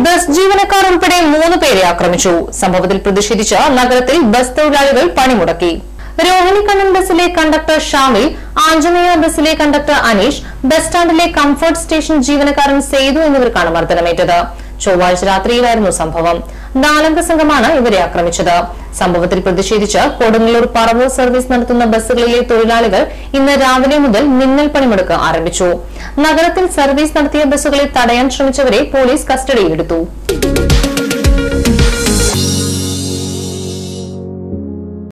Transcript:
bus ജീവനക്കാർ ഉൾപ്പെടെ മൂന്ന് പേരെ ആക്രമിച്ചു സംഭവത്തിൽ പ്രതിഷേധിച്ച് നഗരത്തിൽ ബസ് തൊഴിലാളികൾ പണിമുടക്കി രോഹിണി കണ്ണൻ ബസ്സിലെ കണ്ടക്ടർ ഷാമിൽ ആഞ്ജനേയ ബസ്സിലെ കണ്ടക്ടർ അനീഷ് ബസ് സ്റ്റാൻഡിലെ കംഫർട്ട് സ്റ്റേഷൻ ജീവനക്കാരൻ സേതു എന്നിവർക്കാണ് മർദ്ദനമേറ്റത് ചൊവ്വാഴ്ച രാത്രിയിലായിരുന്നു സംഭവം നാലംഗ സംഘമാണ് ഇവരെ ആക്രമിച്ചത് സംഭവത്തിൽ പ്രതിഷേധിച്ച് കൊടുങ്ങല്ലൂർ പറവൂർ സർവീസ് നടത്തുന്ന ബസ്സുകളിലെ തൊഴിലാളികൾ ഇന്ന് രാവിലെ മുതൽ മിന്നൽ പണിമുടക്ക് ആരംഭിച്ചു നഗരത്തിൽ സർവീസ് നടത്തിയ ബസ്സുകളെ തടയാൻ ശ്രമിച്ചവരെ പോലീസ് കസ്റ്റഡിയിലെടുത്തു